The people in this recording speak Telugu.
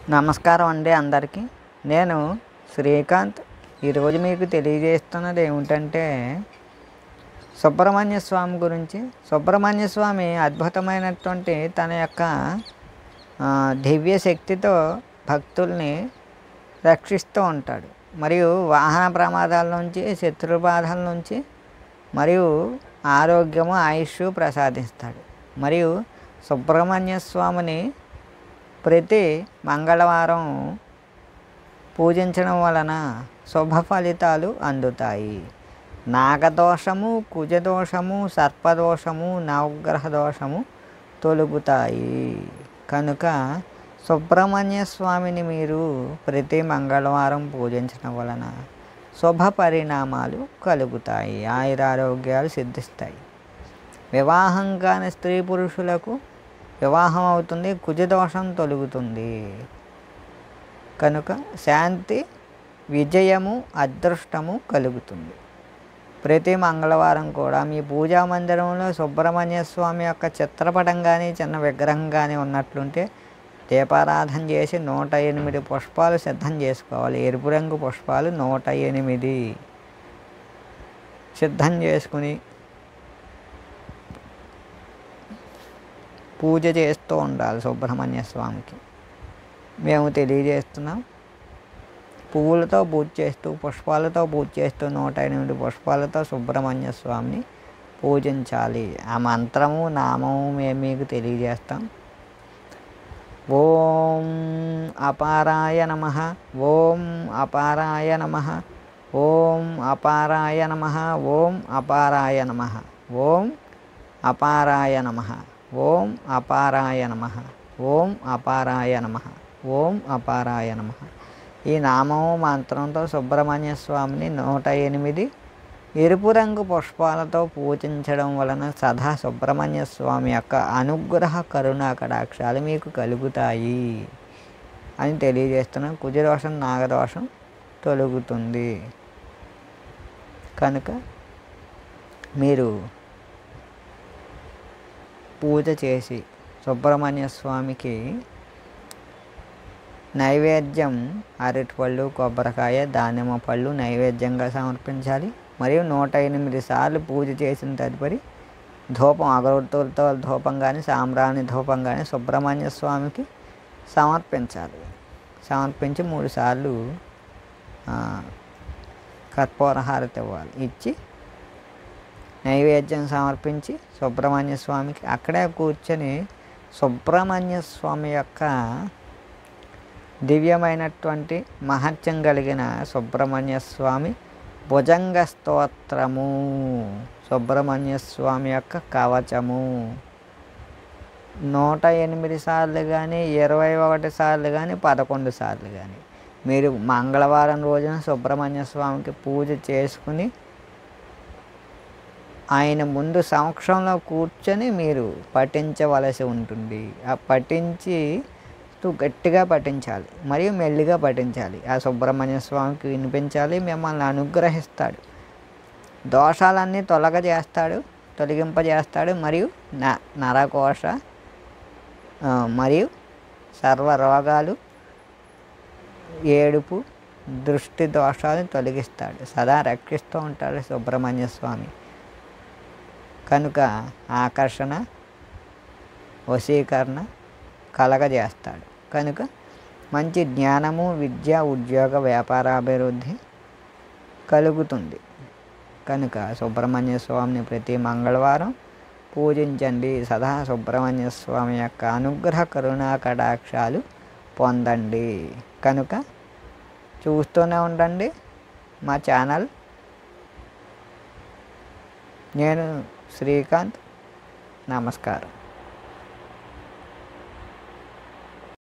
నమస్కారం అండి అందరికీ నేను శ్రీకాంత్ ఈరోజు మీకు తెలియజేస్తున్నది ఏమిటంటే సుబ్రహ్మణ్య స్వామి గురించి సుబ్రహ్మణ్య స్వామి అద్భుతమైనటువంటి తన యొక్క ఆ, దివ్య శక్తితో భక్తుల్ని రక్షిస్తూ ఉంటాడు మరియు వాహన ప్రమాదాల నుంచి శత్రు బాధల నుంచి మరియు ఆరోగ్యము ఆయుష్ ప్రసాదిస్తాడు మరియు సుబ్రహ్మణ్య స్వామిని ప్రతి మంగళవారం పూజించడం వలన శుభ ఫలితాలు అందుతాయి నాగదోషము కుజదోషము సర్పదోషము నవగ్రహ దోషము తొలుగుతాయి కనుక సుబ్రహ్మణ్య స్వామిని మీరు ప్రతి మంగళవారం పూజించడం వలన శుభ పరిణామాలు కలుగుతాయి ఆయురారోగ్యాలు సిద్ధిస్తాయి వివాహం కాని స్త్రీ పురుషులకు వివాహం అవుతుంది కుజదోషం తొలుగుతుంది కనుక శాంతి విజయము అదృష్టము కలుగుతుంది ప్రతి మంగళవారం కూడా మీ పూజా మందిరంలో సుబ్రహ్మణ్య స్వామి యొక్క చిత్రపటం కానీ చిన్న విగ్రహం కానీ ఉన్నట్లుంటే దీపారాధన చేసి నూట ఎనిమిది పుష్పాలు సిద్ధం చేసుకోవాలి ఎరుపు రంగు పుష్పాలు నూట ఎనిమిది సిద్ధం చేసుకుని పూజ చేస్తూ ఉండాలి సుబ్రహ్మణ్య స్వామికి మేము తెలియజేస్తున్నాం పువ్వులతో పూజ చేస్తూ పుష్పాలతో పూజ చేస్తూ నూట ఎనిమిది పుష్పాలతో సుబ్రహ్మణ్య స్వామిని పూజించాలి ఆ మంత్రము నామము మేము మీకు తెలియజేస్తాం ఓం అపారాయ నమ ఓం అపారాయ నమ ఓం అపారాయ నమ ఓం అపారాయ నమ ఓం అపారాయ నమ ఓం అపారాయ నమ ఓం అపారాయ నమ ఓం అపారాయ నమ ఈ నామము మంత్రంతో సుబ్రహ్మణ్య స్వామిని నూట ఎనిమిది ఎరుపు రంగు పుష్పాలతో పూజించడం వలన సదా సుబ్రహ్మణ్య స్వామి యొక్క అనుగ్రహ కరుణా కటాక్షాలు మీకు కలుగుతాయి అని తెలియజేస్తున్నాం కుజదోషం నాగదోషం తొలగుతుంది కనుక మీరు పూజ చేసి సుబ్రహ్మణ్య స్వామికి నైవేద్యం అరటిపళ్ళు కొబ్బరికాయ దానిమ్మ పళ్ళు నైవేద్యంగా సమర్పించాలి మరియు నూట ఎనిమిది సార్లు పూజ చేసిన తదుపరి ధూపం అగరొత్తులతో ధూపం కానీ సాంబ్రాణి ధూపం కానీ సుబ్రహ్మణ్య స్వామికి సమర్పించాలి సమర్పించి మూడు సార్లు ఆ, కర్పూర హారతి ఇవ్వాలి ఇచ్చి నైవేద్యం సమర్పించి సుబ్రహ్మణ్య స్వామికి అక్కడే కూర్చొని సుబ్రహ్మణ్య స్వామి యొక్క దివ్యమైనటువంటి మహత్యం కలిగిన సుబ్రహ్మణ్య స్వామి భుజంగ స్తోత్రము సుబ్రహ్మణ్య స్వామి యొక్క కవచము నూట ఎనిమిది సార్లు కానీ ఇరవై ఒకటి సార్లు కానీ పదకొండు సార్లు కానీ మీరు మంగళవారం రోజున సుబ్రహ్మణ్య స్వామికి పూజ చేసుకుని ఆయన ముందు సమక్షంలో కూర్చొని మీరు పఠించవలసి ఉంటుంది ఆ పఠించి తు గట్టిగా పఠించాలి మరియు మెల్లిగా పఠించాలి ఆ సుబ్రహ్మణ్య స్వామికి వినిపించాలి మిమ్మల్ని అనుగ్రహిస్తాడు దోషాలన్నీ తొలగజేస్తాడు తొలగింపజేస్తాడు మరియు న నరకోశ ఆ, మరియు సర్వ రోగాలు ఏడుపు దృష్టి దోషాలను తొలగిస్తాడు సదా రక్షిస్తూ ఉంటాడు సుబ్రహ్మణ్య స్వామి కనుక ఆకర్షణ వశీకరణ కలగజేస్తాడు కనుక మంచి జ్ఞానము విద్య ఉద్యోగ వ్యాపారాభివృద్ధి కలుగుతుంది కనుక సుబ్రహ్మణ్య స్వామిని ప్రతి మంగళవారం పూజించండి సదా సుబ్రహ్మణ్య స్వామి యొక్క అనుగ్రహ కరుణా కటాక్షాలు పొందండి కనుక చూస్తూనే ఉండండి మా ఛానల్ నేను శ్రీకాంత్ నమస్కారం